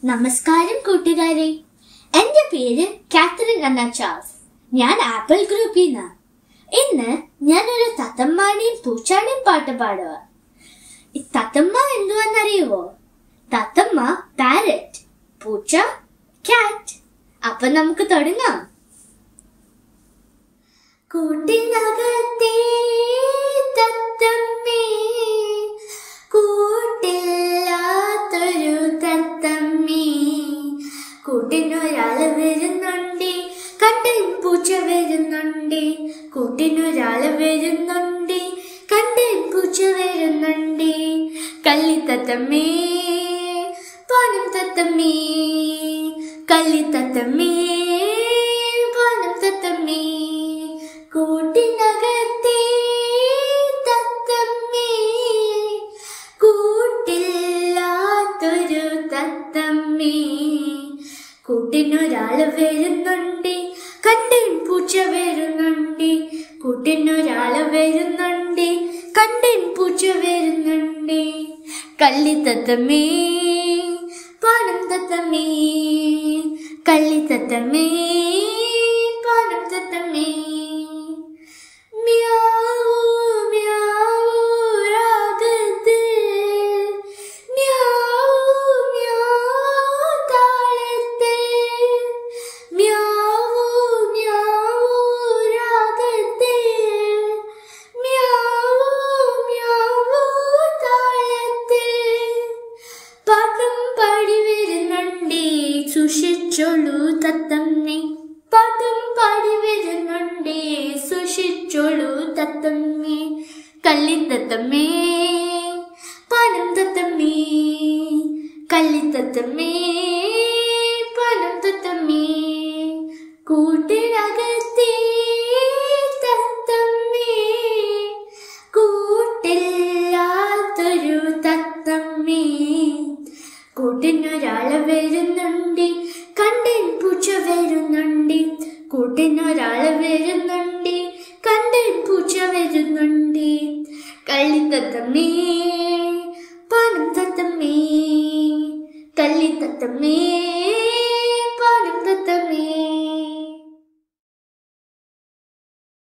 നമസ്കാരം കൂട്ടുകാരെ എന്റെ പേര് കാത്തറിൻ അന്ന ചാൾസ് ഞാൻ ആപ്പിൾ ഗ്രൂപ്പിൽ നിന്ന് ഇന്ന് ഞാൻ ഒരു തത്തമ്മാനെയും പൂച്ചാനെയും പാട്ട് പാടുക ഈ തത്തമ്മ എന്തുവെന്നറിയുവോ തത്തമ്മ പാരറ്റ് പൂച്ച കാറ്റ് അപ്പൊ നമുക്ക് തുടങ്ങാം കൂട്ടിനകത്തെ തത്തമ്മേ കൂട്ടില്ലാത്തൊരു തത്തമ്മേ കൂട്ടിനൊരാള് വരുന്നുണ്ട് കണ്ടിൽ പൂച്ച വരുന്നുണ്ട് കൂട്ടിനൊരാള് വരുന്നുണ്ട് കണ്ടിൽ പൂച്ച വരുന്നുണ്ട് കള്ളിത്തത്തമ്മേ പാനം തത്തമ്മേ കള്ളിത്തത്തമ്മേ പാനം തത്തമ്മേ കൂട്ടിനകത്തെ തത്തമ്മേ കൂട്ടില്ലാത്തൊരു തത്തമ്മേ കൂട്ടിനൊരാള് വരുന്നുണ്ട് കണ്ടിൻ പൂച്ച വരുന്നുണ്ട് കൂട്ടിനൊരാള് വരുന്നുണ്ട് കണ്ടിൻ പൂച്ച വരുന്നുണ്ട് കള്ളിത്തത്തമ്മേ പാനം തത്തമ്മേ കള്ളിത്തത്തമ്മേ പാനം തത്തമ്മേ മ്യാവൂ മ്യാവൂ രാഗത്തിൽ മ്യാവൂ മ്യാവൂ താളത്തിൽ മ്യാവൂ മ്യാവൂ രാഗത്തിൽ മ്യാവൂ മ്യാവൂ താളത്തിൽ പാട്ടും പാടി വരുന്നുണ്ടേ സൂക്ഷിച്ചോളൂ തത്തമ്മേ പാട്ടും പാടി വരുന്നുണ്ടേ സൂക്ഷിച്ചോളൂ തത്തമ്മേ കള്ളിത്തത്തമ്മേ പാനം തത്തമ്മേ കള്ളിത്തത്തമ്മേ പാനം തത്തമ്മേ കൂട്ടിനകത്തേ തത്തമ്മേ കൂട്ടില്ലാത്തൊരു തത്തമ്മേ കൂട്ടിനൊരാള് വരുന്നുണ്ട് കണ്ടിൻ പൂച്ച വരുന്നുണ്ട് കൂട്ടിനൊരാള് വരുന്നുണ്ട് കണ്ടിൻ പൂച്ച വരുന്നുണ്ട് കള്ളിത്തത്തമ്മേ പാനം തത്തമ്മേ കള്ളിത്തത്തമ്മേ